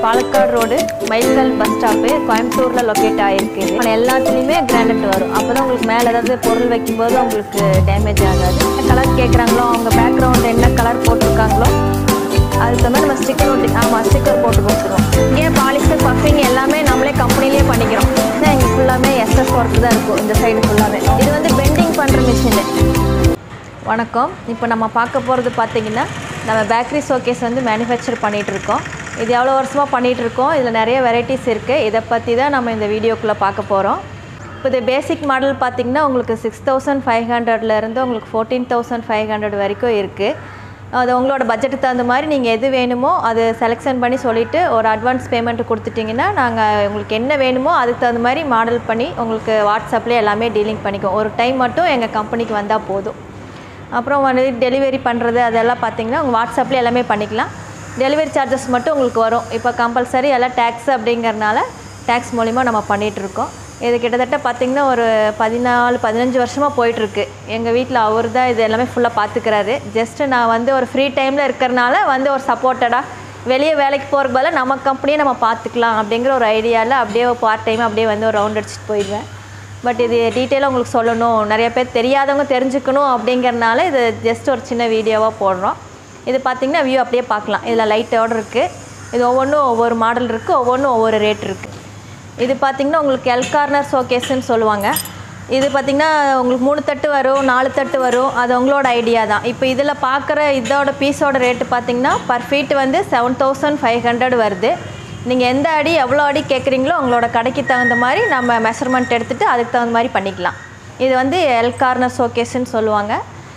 Palakkad road மைல்கல் bus stop கோயம்புத்தூரில் locate ஆகிருக்கு இது ஆனால் எல்லாத்துலேயுமே கிரானைட் வரும் அப்போ தான் உங்களுக்கு மேலே ஏதாவது பொருள் வைக்கும்போது உங்களுக்கு டேமேஜ் ஆகாது என்ன கலர் கேட்குறாங்களோ அவங்க பேக்ரவுண்ட் என்ன கலர் போட்டிருக்காங்களோ அதுக்கு தகுந்த மாதிரி நம்ம ஸ்டிக்கர் ஒட்டி ஆமாம் ஸ்டிக்கர் போட்டு கொடுத்துருவோம் இங்கே பாலிஸ்டர் பஃபிங் எல்லாமே நம்மளே கம்பெனிலேயே பண்ணிக்கிறோம் இங்கே ஃபுல்லாமே எஸ்எஸ் ஒர்க் தான் இருக்கும் இந்த சைடு ஃபுல்லாமே இது வந்து பெண்டிங் பண்ணுற மிஷினு வணக்கம் இப்போ நம்ம பார்க்க போகிறது பார்த்தீங்கன்னா நம்ம பேக்கரி ஷோகேஸ் வந்து மேனுஃபேக்சர் பண்ணிகிட்டு இருக்கோம் இது எவ்வளோ வருஷமாக பண்ணிகிட்டு இருக்கோம் இதில் நிறைய வெரைட்டிஸ் இருக்குது இதை பற்றி தான் நம்ம இந்த வீடியோக்குள்ளே பார்க்க போகிறோம் இப்போ இது பேசிக் மாடல் பார்த்திங்கன்னா உங்களுக்கு சிக்ஸ் தௌசண்ட் ஃபைவ் ஹண்ட்ரட்லேருந்து உங்களுக்கு ஃபோர்டீன் தௌசண்ட் ஃபைவ் ஹண்ட்ரட் வரைக்கும் இருக்குது அது உங்களோட பட்ஜெட்டுக்கு தகுந்த மாதிரி நீங்கள் எது வேணுமோ அது செலெக்ஷன் பண்ணி சொல்லிவிட்டு ஒரு அட்வான்ஸ் பேமெண்ட் கொடுத்துட்டிங்கன்னா நாங்கள் உங்களுக்கு என்ன வேணுமோ அதுக்கு தகுந்த மாதிரி மாடல் பண்ணி உங்களுக்கு வாட்ஸ்அப்லேயே எல்லாமே டீலிங் பண்ணிக்குவோம் ஒரு டைம் மட்டும் எங்கள் கம்பெனிக்கு வந்தால் போதும் அப்புறம் வந்து டெலிவரி பண்ணுறது அதெல்லாம் பார்த்தீங்கன்னா உங்கள் வாட்ஸ்அப்லேயே எல்லாமே பண்ணிக்கலாம் டெலிவரி சார்ஜஸ் மட்டும் உங்களுக்கு வரும் இப்போ கம்பல்சரி எல்லாம் டேக்ஸ் அப்படிங்கறனால டேக்ஸ் மூலிமா நம்ம பண்ணிகிட்ருக்கோம் இது கிட்டத்தட்ட பார்த்திங்கன்னா ஒரு பதினாலு பதினஞ்சு வருஷமாக போயிட்டுருக்கு எங்கள் வீட்டில் அவர் தான் இது எல்லாமே ஃபுல்லாக பார்த்துக்கிறாரு ஜஸ்ட்டு நான் வந்து ஒரு ஃப்ரீ டைமில் இருக்கிறனால வந்து ஒரு சப்போர்ட்டடாக வெளியே வேலைக்கு போகிறதுக்கு பதிலாக நம்ம கம்பெனியை நம்ம பார்த்துக்கலாம் அப்படிங்கிற ஒரு ஐடியாவில் அப்படியே பார்ட் டைம் அப்படியே வந்து ஒரு ரவுண்ட் அடிச்சுட்டு போயிடுவேன் பட் இது டீட்டெயிலாக உங்களுக்கு சொல்லணும் நிறைய பேர் தெரியாதவங்க தெரிஞ்சுக்கணும் அப்படிங்கிறனால இது ஜஸ்ட் ஒரு சின்ன வீடியோவாக போடுறோம் இது பார்த்திங்கன்னா வியூ அப்படியே பார்க்கலாம் இதில் லைட்டோடு இருக்குது இது ஒவ்வொன்றும் ஒவ்வொரு மாடல் இருக்குது ஒவ்வொன்றும் ஒவ்வொரு ரேட் இருக்குது இது பார்த்திங்கன்னா உங்களுக்கு எல் கார்னர் ஷோகேஸ்ன்னு சொல்லுவாங்க இது பார்த்திங்கன்னா உங்களுக்கு மூணு தட்டு வரும் நாலு தட்டு வரும் அது உங்களோட ஐடியா தான் இப்போ இதில் பார்க்குற இதோட பீஸோட ரேட்டு பார்த்திங்கன்னா பர் ஃபீட் வந்து செவன் தௌசண்ட் ஃபைவ் ஹண்ட்ரட் வருது நீங்கள் எந்த அடி எவ்வளோ அடி கேட்குறீங்களோ உங்களோட கடைக்கு தகுந்த மாதிரி நம்ம மெஷர்மெண்ட் எடுத்துகிட்டு அதுக்கு தகுந்த மாதிரி பண்ணிக்கலாம் இது வந்து எல் கார்னர் ஷோகேஸ்ன்னு சொல்லுவாங்க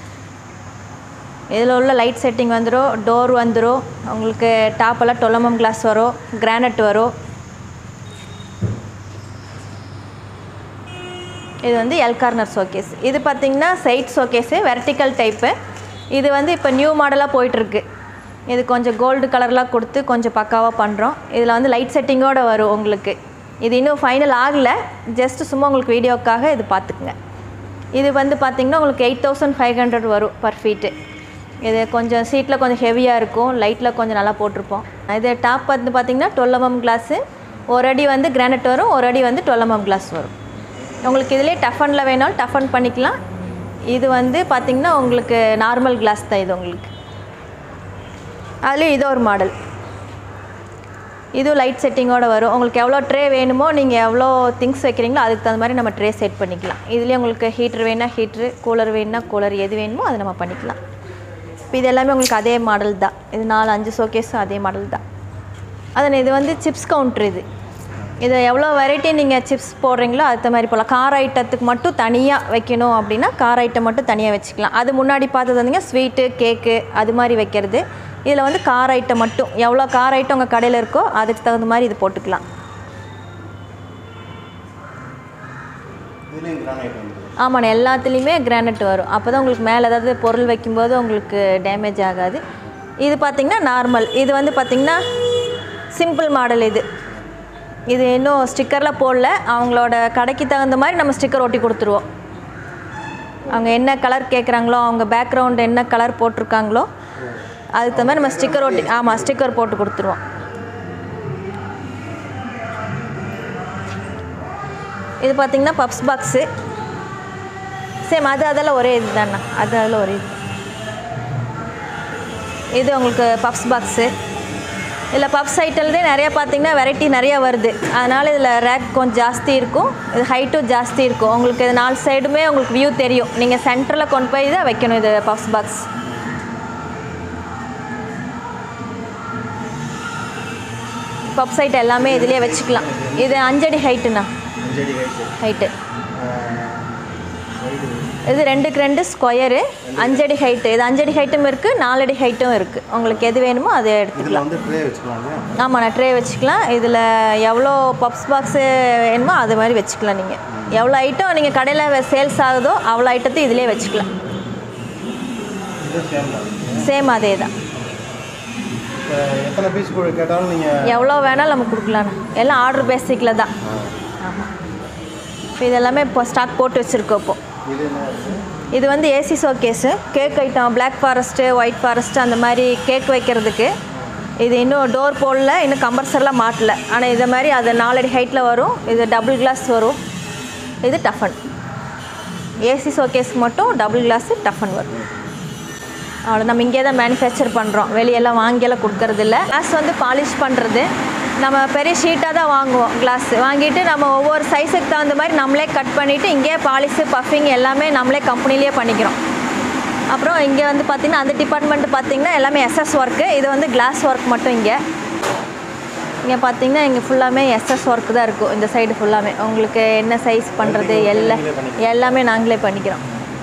இதில் உள்ள லைட் செட்டிங் வந்துடும் டோர் வந்துடும் உங்களுக்கு டாப்பெல்லாம் டொலமம் கிளாஸ் வரும் கிரானைட் வரும் இது வந்து எல் கார்னர் ஷோகேஸ் இது பார்த்திங்கன்னா சைட் ஷோகேஸு வெர்டிக்கல் டைப்பு இது வந்து இப்போ நியூ மாடலாக போயிட்டுருக்கு இது கொஞ்சம் கோல்டு கலர்லாம் கொடுத்து கொஞ்சம் பக்காவாக பண்ணுறோம் இதில் வந்து லைட் செட்டிங்கோடு வரும் உங்களுக்கு இது இன்னும் ஃபைனல் ஆகலை ஜஸ்ட் சும்மா உங்களுக்கு வீடியோக்காக இது பார்த்துக்குங்க இது வந்து பார்த்திங்கன்னா உங்களுக்கு எயிட் தௌசண்ட் ஃபைவ் ஹண்ட்ரட் வரும் பர் ஃபீட்டு இது கொஞ்சம் சீட்டில் கொஞ்சம் ஹெவியாக இருக்கும் லைட்டில் கொஞ்சம் நல்லா போட்டிருப்போம் இது டாப் வந்து பார்த்திங்கன்னா டுவெல் எம்எம் கிளாஸு ஒரு அடி வந்து கிரானைட் வரும் ஒரு அடி வந்து டுவெல் எம்எம் கிளாஸ் வரும் உங்களுக்கு இதிலே டஃபனில் வேணாலும் டஃபன் பண்ணிக்கலாம் இது வந்து பார்த்திங்கன்னா உங்களுக்கு நார்மல் கிளாஸ் தான் இது உங்களுக்கு அதுலேயும் இது ஒரு மாடல் இதுவும் லைட் செட்டிங்கோடு வரும் உங்களுக்கு எவ்வளோ ட்ரே வேணுமோ நீங்கள் எவ்வளோ திங்ஸ் வைக்கிறீங்களோ அதுக்கு தகுந்த மாதிரி நம்ம ட்ரே செட் பண்ணிக்கலாம் இதுலேயே உங்களுக்கு ஹீட்ரு வேணால் ஹீட்ரு கூலர் வேணுன்னா கூலர் எது வேணுமோ அதை நம்ம பண்ணிக்கலாம் இப்போ இது எல்லாமே உங்களுக்கு அதே மாடல் தான் இது நாலு அஞ்சு ஷோகேஸும் அதே மாடல் தான் அதன் இது வந்து சிப்ஸ் கவுண்ட்ரு இது இது எவ்வளோ வெரைட்டி நீங்கள் சிப்ஸ் போடுறீங்களோ அதுக்கு மாதிரி போகலாம் கார் ஐட்டத்துக்கு மட்டும் தனியாக வைக்கணும் அப்படின்னா கார் ஐட்டம் மட்டும் தனியாக வச்சுக்கலாம் அது முன்னாடி பார்த்தது வந்துங்க ஸ்வீட்டு கேக்கு அது மாதிரி வைக்கிறது இதில் வந்து கார் ஐட்டம் மட்டும் எவ்வளோ கார் ஐட்டம் உங்கள் கடையில் இருக்கோ அதுக்கு தகுந்த மாதிரி இது போட்டுக்கலாம் இதுலேயும் கிரானைட் வந்துடும் ஆமாண்ணே எல்லாத்துலேயுமே கிரானைட் வரும் அப்போ தான் உங்களுக்கு மேலே ஏதாவது பொருள் வைக்கும்போது உங்களுக்கு டேமேஜ் ஆகாது இது பார்த்திங்கன்னா நார்மல் இது வந்து பார்த்திங்கன்னா சிம்பிள் மாடல் இது இது இன்னும் ஸ்டிக்கரில் போடல அவங்களோட கடைக்கு தகுந்த மாதிரி நம்ம ஸ்டிக்கர் ஒட்டி கொடுத்துருவோம் அவங்க என்ன கலர் கேட்குறாங்களோ அவங்க பேக்ரவுண்ட் என்ன கலர் போட்டிருக்காங்களோ அதுக்கு தகுந்த மாதிரி நம்ம ஸ்டிக்கர் ஒட்டி ஆமாம் ஸ்டிக்கர் போட்டு கொடுத்துருவோம் இது பார்த்திங்கன்னா பப்ஸ் பாக்ஸு சேம் அது அதெல்லாம் ஒரே இது தானே அது அதில் ஒரே இது இது உங்களுக்கு பப்ஸ் பாக்ஸு இதில் பப்ஸ் ஐட்டம்லேயே நிறையா பார்த்தீங்கன்னா வெரைட்டி நிறையா வருது அதனால் இதில் ரேக் கொஞ்சம் ஜாஸ்தி இருக்கும் இது ஹைட்டும் ஜாஸ்தி இருக்கும் உங்களுக்கு இது நாலு சைடுமே உங்களுக்கு வியூ தெரியும் நீங்கள் சென்டரில் கொண்டு போய் தான் வைக்கணும் இது பப்ஸ் பாக்ஸ் பப்ஸ் ஐட்டம் எல்லாமே இதுலேயே வச்சுக்கலாம் இது அஞ்சடி ஹைட்டுண்ணா அஞ்சடி ஹைட்டு ஹைட்டு சைடு இது ரெண்டுக்கு ரெண்டு ஸ்கொயரு அஞ்சடி ஹைட்டு இது அஞ்சடி ஹைட்டும் இருக்குது நாலடி ஹைட்டும் இருக்குது உங்களுக்கு எது வேணுமோ அதை எடுத்துக்கலாம் இதில் வந்து ட்ரே வச்சுக்கலாம் இல்லையா ஆமாம் நான் ட்ரே வச்சுக்கலாம் இதில் எவ்வளோ பப்ஸ் பாக்ஸு வேணுமோ அது மாதிரி வச்சுக்கலாம் நீங்கள் எவ்வளோ ஐட்டம் நீங்கள் கடையில் சேல்ஸ் ஆகுதோ அவ்வளோ ஐட்டத்தையும் இதிலே வச்சுக்கலாம் இது சேம் தான் சேம் அதே தான் இப்போ எத்தனை பீஸ் கூட கேட்டாலும் நீங்கள் எவ்வளோ வேணாலும் நம்ம கொடுக்கலாண்ணா எல்லாம் ஆர்டர் பேசிக்கில் தான் ஆமாம் இப்போ இதெல்லாமே இப்போ ஸ்டாக் போட்டு வச்சுருக்கோம் இப்போ இது என்ன இருக்கு? இது வந்து AC showcase cake item Black forest white forest அந்த மாதிரி கேக் வைக்கிறதுக்கு இது இன்னும் டோர் போடல இன்னும் கம்பர்சர்லாம் மாட்டல ஆனால் இதை மாதிரி அது நாலடி ஹைட்டில் வரும் இது டபுள் கிளாஸ் வரும் இது டஃபன் ஏசி ஷோகேஸ் மட்டும் டபுள் கிளாஸு டஃபன் வரும் அவ்வளோ நம்ம இங்கே தான் மேனுஃபேக்சர் பண்ணுறோம் வெளியெல்லாம் வாங்கியெல்லாம் கொடுக்கறது இல்லை கிளாஸ் வந்து பாலிஷ் பண்ணுறது நம்ம பெரிய ஷீட்டாக தான் வாங்குவோம் கிளாஸ் வாங்கிட்டு நம்ம ஒவ்வொரு சைஸுக்கு தகுந்த மாதிரி நம்மளே கட் பண்ணிவிட்டு இங்கேயே பாலிஷு பஃபிங் எல்லாமே நம்மளே கம்பெனிலேயே பண்ணிக்கிறோம் அப்புறம் இங்கே வந்து பார்த்திங்கன்னா அந்த டிபார்ட்மெண்ட் பார்த்திங்கன்னா எல்லாமே எஸ்எஸ் ஒர்க்கு இது வந்து கிளாஸ் ஒர்க் மட்டும் இங்கே இங்கே பார்த்தீங்கன்னா இங்கே ஃபுல்லாமே எஸ்எஸ் ஒர்க் தான் இருக்கும் இந்த சைடு ஃபுல்லாமே உங்களுக்கு என்ன சைஸ் பண்ணுறது எல்லாம் எல்லாமே நாங்களே பண்ணிக்கிறோம்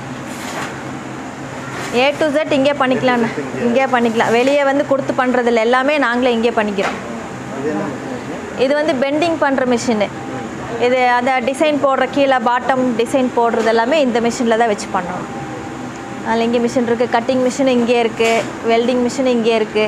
ஏ டு Z இங்கே பண்ணிக்கலாம்ண்ணா இங்கே பண்ணிக்கலாம் வெளியே வந்து கொடுத்து பண்ணுறதில்ல எல்லாமே நாங்களே இங்கே பண்ணிக்கிறோம் இது என்ன machine? இது வந்து பெண்டிங் பண்ணுற மிஷினு இது அந்த டிசைன் போடுற கீழே பாட்டம் டிசைன் போடுறது எல்லாமே இந்த மிஷினில் தான் வச்சு பண்ணோம் அதில் இங்கே மிஷின் இருக்குது கட்டிங் மிஷின் இங்கே இருக்குது வெல்டிங் மிஷின் இங்கே இருக்குது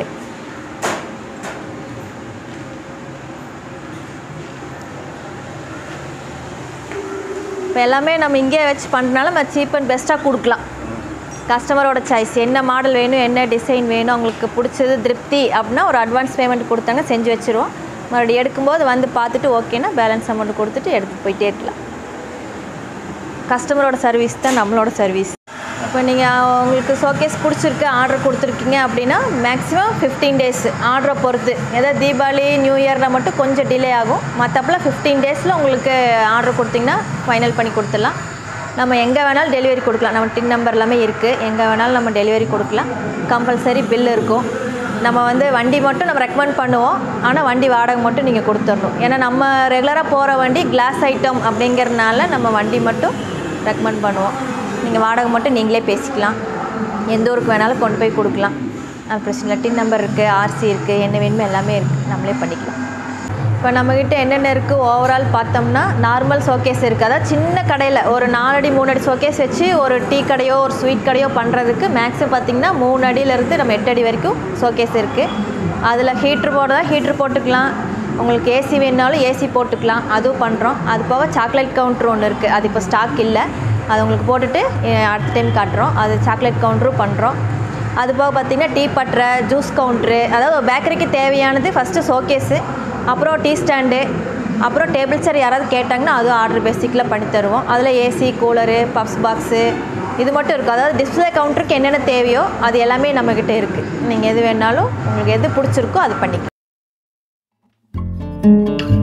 இப்போ எல்லாமே நம்ம இங்கே வச்சு பண்ணுறனால நம்ம சீப் அண்ட் பெஸ்ட்டாக கொடுக்கலாம் கஸ்டமரோட சாய்ஸ் என்ன மாடல் வேணும் என்ன டிசைன் வேணும் அவங்களுக்கு பிடிச்சது திருப்தி அப்படின்னா ஒரு அட்வான்ஸ் பேமெண்ட் கொடுத்தாங்க செஞ்சு வச்சுருவோம் மறுபடியும் எடுக்கும்போது வந்து பார்த்துட்டு ஓகேன்னா பேலன்ஸ் அமௌண்ட் கொடுத்துட்டு எடுத்துகிட்டு போயிட்டே இருக்கலாம் கஸ்டமரோட சர்வீஸ் தான் நம்மளோட சர்வீஸ் இப்போ நீங்கள் உங்களுக்கு ஷோகேஸ் பிடிச்சிருக்கு ஆர்டர் கொடுத்துருக்கீங்க அப்படின்னா மேக்ஸிமம் ஃபிஃப்டீன் டேஸ் ஆர்டரை பொறுத்து ஏதாவது தீபாவளி நியூ இயரில் மட்டும் கொஞ்சம் டிலே ஆகும் மற்றப்பெல்லாம் ஃபிஃப்டீன் டேஸில் உங்களுக்கு ஆர்டர் கொடுத்தீங்கன்னா ஃபைனல் பண்ணி கொடுத்துடலாம் நம்ம எங்கே வேணாலும் டெலிவரி கொடுக்கலாம் நம்ம டின் நம்பர் எல்லாமே இருக்குது எங்கே வேணாலும் நம்ம டெலிவரி கொடுக்கலாம் கம்பல்சரி பில் இருக்கும் நம்ம வந்து வண்டி மட்டும் நம்ம ரெக்கமெண்ட் பண்ணுவோம் ஆனால் வண்டி வாடகை மட்டும் நீங்கள் கொடுத்துடணும் ஏன்னா நம்ம ரெகுலராக போகிற வண்டி கிளாஸ் ஐட்டம் அப்படிங்கிறதுனால நம்ம வண்டி மட்டும் ரெக்கமெண்ட் பண்ணுவோம் நீங்கள் வாடகை மட்டும் நீங்களே பேசிக்கலாம் எந்த ஊருக்கு வேணாலும் கொண்டு போய் கொடுக்கலாம் அது பிரச்சனை இல்லை டின் நம்பர் இருக்குது ஆர்சி இருக்குது என்ன வேணுமோ எல்லாமே இருக்குது நம்மளே பண்ணிக்கலாம் இப்போ நம்மக்கிட்ட என்னென்ன இருக்குது ஓவரால் பார்த்தோம்னா நார்மல் ஷோகேஸ் இருக்குது அதாவது சின்ன கடையில் ஒரு நாலடி மூணு அடி ஷோகேஸ் வச்சு ஒரு டீ கடையோ ஒரு ஸ்வீட் கடையோ பண்ணுறதுக்கு மேக்ஸிமம் பார்த்திங்கன்னா மூணு அடியிலேருந்து நம்ம எட்டு அடி வரைக்கும் ஷோகேஸ் இருக்குது அதில் ஹீட்ரு போடுறதா ஹீட்ரு போட்டுக்கலாம் உங்களுக்கு ஏசி வேணுனாலும் ஏசி போட்டுக்கலாம் அதுவும் பண்ணுறோம் அது போக சாக்லேட் கவுண்ட்ரு ஒன்று இருக்குது அது இப்போ ஸ்டாக் இல்லை அது உங்களுக்கு போட்டுட்டு அஹ், அடுத்த டைம் காட்டுறோம் அது சாக்லேட் கவுண்ட்ரும் பண்ணுறோம் அது போக பார்த்திங்கன்னா டீ பட்டரை ஜூஸ் கவுண்ட்ரு அதாவது ஒரு பேக்கரிக்கு தேவையானது ஃபஸ்ட்டு ஷோகேஸு அப்புறம் டீ ஸ்டாண்டு அப்புறம் டேபிள் சேர் யாராவது கேட்டாங்கன்னா அதுவும் ஆர்டர் பேசிக்கில் பண்ணி தருவோம் அதில் ஏசி கூலரு பப்ஸ் பாக்ஸு இது மட்டும் இருக்கும் அதாவது டிஸ்பிளே கவுண்டருக்கு என்னென்ன தேவையோ அது எல்லாமே நம்மக்கிட்ட இருக்குது நீங்கள் எது வேணாலும் உங்களுக்கு எது பிடிச்சிருக்கோ அது பண்ணிக்கலாம்